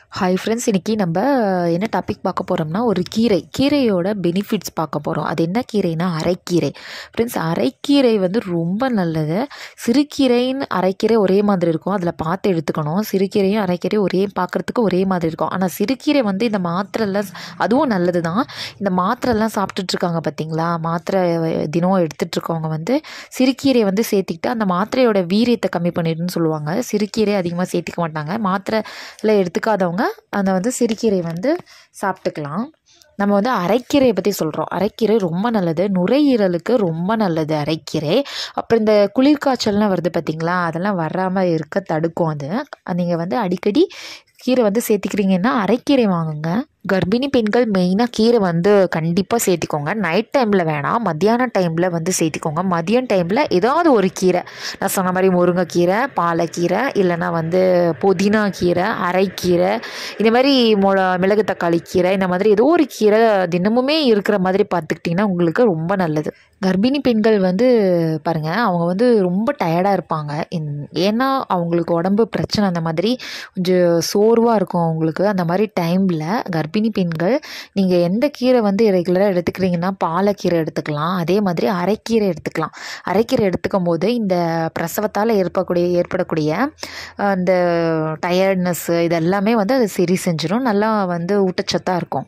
hi friends இன்றைக்கி நம்ம என்ன டாபிக் பார்க்க போகிறோம்னா ஒரு கீரை கீரையோட பெனிஃபிட்ஸ் பார்க்க போகிறோம் அது என்ன கீரைனா அரைக்கீரை ஃப்ரெண்ட்ஸ் அரைக்கீரை வந்து ரொம்ப நல்லது சிறுகீரைன்னு அரைக்கீரை ஒரே மாதிரி இருக்கும் அதில் பார்த்து எடுத்துக்கணும் சிறுகீரையும் அரைக்கீரையும் ஒரே பார்க்குறதுக்கு ஒரே மாதிரி இருக்கும் ஆனால் சிறுகீரை வந்து இந்த மாத்திரைலாம் அதுவும் நல்லது தான் இந்த மாத்திரைலாம் சாப்பிட்டுட்ருக்காங்க பார்த்தீங்களா மாத்திரை தினம் எடுத்துகிட்ருக்கவங்க வந்து சிறுகீரை வந்து சேர்த்திக்கிட்டு அந்த மாத்திரையோட வீரியத்தை கம்மி பண்ணிடுன்னு சொல்லுவாங்க சிறுகீரை அதிகமாக சேர்த்திக்க மாட்டாங்க மாத்திரையில் எடுத்துக்காதவங்க அந்த வந்து சிறுகீரை வந்து சாப்பிட்டுக்கலாம் நம்ம வந்து அரைக்கீரையை பற்றி சொல்கிறோம் அரைக்கீரை ரொம்ப நல்லது நுரையீரலுக்கு ரொம்ப நல்லது அரைக்கீரை அப்புறம் இந்த குளிர்காய்ச்சல்லாம் வருது பார்த்திங்களா அதெல்லாம் வராமல் இருக்க தடுக்கும் அது நீங்கள் வந்து அடிக்கடி கீரை வந்து சேர்த்திக்கிறீங்கன்னா அரைக்கீரை வாங்குங்க கர்ப்பிணி பெண்கள் மெயினாக கீரை வந்து கண்டிப்பாக சேர்த்திக்கோங்க நைட் டைமில் வேணாம் மத்தியான டைமில் வந்து சேர்த்திக்கோங்க மதியம் டைமில் ஏதாவது ஒரு கீரை நான் சொன்ன மாதிரி முருங்கைக்கீரை பாலக்கீரை இல்லைன்னா வந்து புதினா கீரை அரைக்கீரை இந்த மாதிரி மொ மிளகு தக்காளி கீரை இந்த மாதிரி ஏதோ ஒரு கீரை தினமுமே இருக்கிற மாதிரி பார்த்துக்கிட்டிங்கன்னா உங்களுக்கு ரொம்ப நல்லது கர்ப்பிணி பெண்கள் வந்து பாருங்கள் அவங்க வந்து ரொம்ப டயர்டாக இருப்பாங்க ஏன்னா அவங்களுக்கு உடம்பு பிரச்சனை அந்த மாதிரி கொஞ்சம் சோர்வாக இருக்கும் அவங்களுக்கு அந்த மாதிரி டைமில் கர்ப்பிணி பெண்கள் நீங்கள் எந்த கீரை வந்து ரெகுலராக எடுத்துக்கிறீங்கன்னா பாலக்கீரை எடுத்துக்கலாம் அதே மாதிரி அரைக்கீரை எடுத்துக்கலாம் அரைக்கீரை எடுத்துக்கும் போது இந்த பிரசவத்தால் ஏற்படக்கூடிய ஏற்படக்கூடிய அந்த டயர்ட்னஸ்ஸு இதெல்லாமே வந்து அது சரி செஞ்சிடும் நல்லா வந்து ஊட்டச்சத்தாக இருக்கும்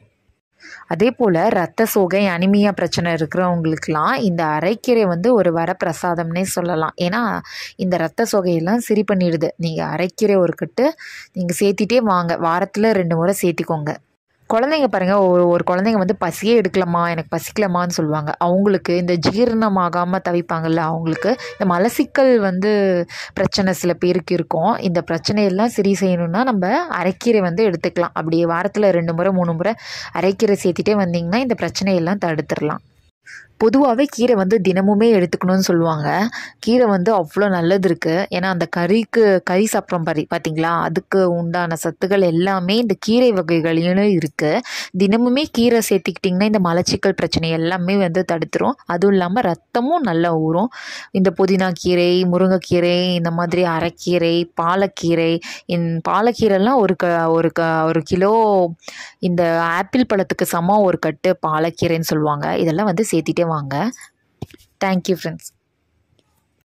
அதே போல் ரத்த சோகை அனிமியா பிரச்சனை இருக்கிறவங்களுக்கெலாம் இந்த அரைக்கீரை வந்து ஒரு வரப்பிரசாதம்னே சொல்லலாம் ஏன்னா இந்த ரத்த சோகையெல்லாம் சரி பண்ணிடுது நீங்கள் அரைக்கீரை ஒரு கட்டு நீங்கள் சேர்த்திட்டே வாங்க வாரத்தில் ரெண்டு முறை சேர்த்திக்கோங்க குழந்தைங்க பாருங்கள் ஒரு ஒரு குழந்தைங்க வந்து பசியே எடுக்கலாமா எனக்கு பசிக்கலாமான்னு சொல்லுவாங்க அவங்களுக்கு இந்த ஜீரணமாகாமல் தவிப்பாங்கள்ல அவங்களுக்கு இந்த மலசிக்கல் வந்து பிரச்சனை சில பேருக்கு இருக்கும் இந்த பிரச்சனையெல்லாம் சரி செய்யணும்னா நம்ம அரைக்கீரை வந்து எடுத்துக்கலாம் அப்படியே வாரத்தில் ரெண்டு முறை மூணு முறை அரைக்கீரை சேர்த்துட்டே வந்திங்கன்னா இந்த பிரச்சனையெல்லாம் தடுத்துடலாம் பொதுவாகவே கீரை வந்து தினமுமே எடுத்துக்கணும்னு சொல்லுவாங்க கீரை வந்து அவ்வளோ நல்லது இருக்குது ஏன்னா அந்த கறிக்கு கறி சாப்பிட்றோம் பாரி பார்த்தீங்களா அதுக்கு உண்டான சத்துக்கள் எல்லாமே இந்த கீரை வகைகளிலும் இருக்குது தினமுமே கீரை சேர்த்திக்கிட்டிங்கன்னா இந்த மலச்சிக்கல் பிரச்சனை எல்லாமே வந்து தடுத்துரும் அதுவும் இல்லாமல் ரத்தமும் நல்லா ஊறும் இந்த புதினா கீரை முருங்கைக்கீரை இந்த மாதிரி அரைக்கீரை பாலக்கீரை இன் பாலக்கீரைலாம் ஒரு க ஒரு க ஒரு கிலோ இந்த ஆப்பிள் பழத்துக்கு சமம் ஒரு கட்டு பாலக்கீரைன்னு சொல்லுவாங்க இதெல்லாம் வந்து சேர்த்திட்டே வாங்க தேங்க்யூ ஃப்ரெண்ட்ஸ்